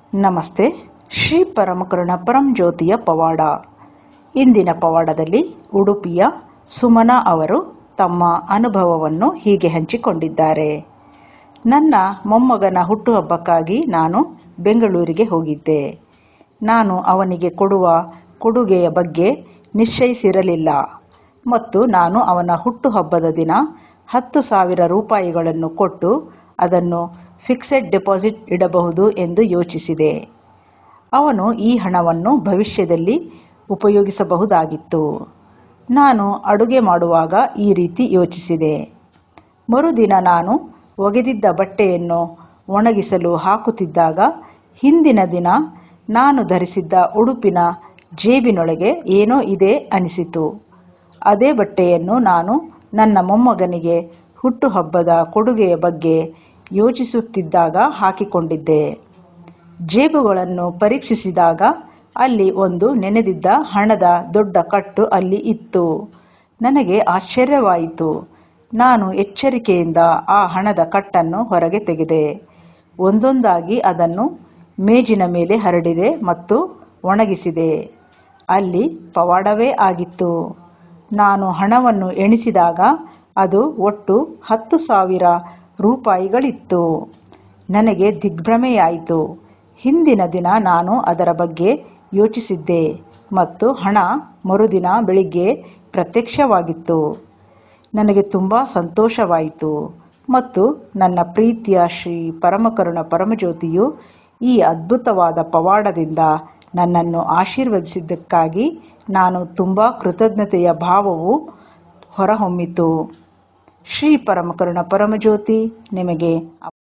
ನಮಸ್ತೆ ಶ್ರೀ ಪರಮಕರುಣ ಪರಂಜ್ಯೋತಿಯ ಪವಾಡ ಇಂದಿನ ಪವಾಡದಲ್ಲಿ ಉಡುಪಿಯ ಸುಮನಾ ಅವರು ತಮ್ಮ ಅನುಭವವನ್ನು ಹೀಗೆ ಹಂಚಿಕೊಂಡಿದ್ದಾರೆ ನನ್ನ ಮೊಮ್ಮಗನ ಹುಟ್ಟುಹಬ್ಬಕ್ಕಾಗಿ ನಾನು ಬೆಂಗಳೂರಿಗೆ ಹೋಗಿದ್ದೆ ನಾನು ಅವನಿಗೆ ಕೊಡುವ ಕೊಡುಗೆಯ ಬಗ್ಗೆ ನಿಶ್ಚಯಿಸಿರಲಿಲ್ಲ ಮತ್ತು ನಾನು ಅವನ ಹುಟ್ಟುಹಬ್ಬದ ದಿನ ಹತ್ತು ಸಾವಿರ ರೂಪಾಯಿಗಳನ್ನು ಕೊಟ್ಟು ಅದನ್ನು ಫಿಕ್ಸೆಡ್ ಡೆಪಾಸಿಟ್ ಇಡಬಹುದು ಎಂದು ಯೋಚಿಸಿದೆ ಅವನು ಈ ಹಣವನ್ನು ಭವಿಷ್ಯದಲ್ಲಿ ಉಪಯೋಗಿಸಬಹುದಾಗಿತ್ತು ನಾನು ಅಡುಗೆ ಮಾಡುವಾಗ ಈ ರೀತಿ ಯೋಚಿಸಿದೆ ಮರುದಿನ ನಾನು ಒಗೆದಿದ್ದ ಬಟ್ಟೆಯನ್ನು ಒಣಗಿಸಲು ಹಾಕುತ್ತಿದ್ದಾಗ ಹಿಂದಿನ ದಿನ ನಾನು ಧರಿಸಿದ್ದ ಉಡುಪಿನ ಜೇಬಿನೊಳಗೆ ಏನೋ ಇದೆ ಅನಿಸಿತು ಅದೇ ಬಟ್ಟೆಯನ್ನು ನಾನು ನನ್ನ ಮೊಮ್ಮಗನಿಗೆ ಹುಟ್ಟುಹಬ್ಬದ ಕೊಡುಗೆಯ ಬಗ್ಗೆ ಯೋಚಿಸುತ್ತಿದ್ದಾಗ ಹಾಕಿಕೊಂಡಿದ್ದೆ ಜೇಬುಗಳನ್ನು ಪರೀಕ್ಷಿಸಿದಾಗ ಅಲ್ಲಿ ಒಂದು ನೆನೆದಿದ್ದ ಹಣದ ದೊಡ್ಡ ಕಟ್ಟು ಅಲ್ಲಿ ಇತ್ತು ನನಗೆ ಆಶ್ಚರ್ಯವಾಯಿತು ನಾನು ಎಚ್ಚರಿಕೆಯಿಂದ ಆ ಹಣದ ಕಟ್ಟನ್ನು ಹೊರಗೆ ತೆಗೆದೆ ಒಂದೊಂದಾಗಿ ಅದನ್ನು ಮೇಜಿನ ಮೇಲೆ ಹರಡಿದೆ ಮತ್ತು ಒಣಗಿಸಿದೆ ಅಲ್ಲಿ ಪವಾಡವೇ ಆಗಿತ್ತು ನಾನು ಹಣವನ್ನು ಎಣಿಸಿದಾಗ ಅದು ಒಟ್ಟು ಹತ್ತು ಸಾವಿರ ರೂಪಾಯಿಗಳಿತ್ತು ನನಗೆ ದಿಗ್ಭ್ರಮೆಯಾಯಿತು ಹಿಂದಿನ ದಿನ ನಾನು ಅದರ ಬಗ್ಗೆ ಯೋಚಿಸಿದ್ದೆ ಮತ್ತು ಹಣ ಮರುದಿನ ಬೆಳಿಗ್ಗೆ ಪ್ರತ್ಯಕ್ಷವಾಗಿತ್ತು ನನಗೆ ತುಂಬ ಸಂತೋಷವಾಯಿತು ಮತ್ತು ನನ್ನ ಪ್ರೀತಿಯ ಶ್ರೀ ಪರಮಕರುಣ ಪರಮಜ್ಯೋತಿಯು ಈ ಅದ್ಭುತವಾದ ಪವಾಡದಿಂದ ನನ್ನನ್ನು ಆಶೀರ್ವದಿಸಿದ್ದಕ್ಕಾಗಿ ನಾನು ತುಂಬ ಕೃತಜ್ಞತೆಯ ಭಾವವು ಹೊರಹೊಮ್ಮಿತು ಶ್ರೀ ಪರಮಕರುಣ ಪರಮಜ್ಯೋತಿ ನಿಮಗೆ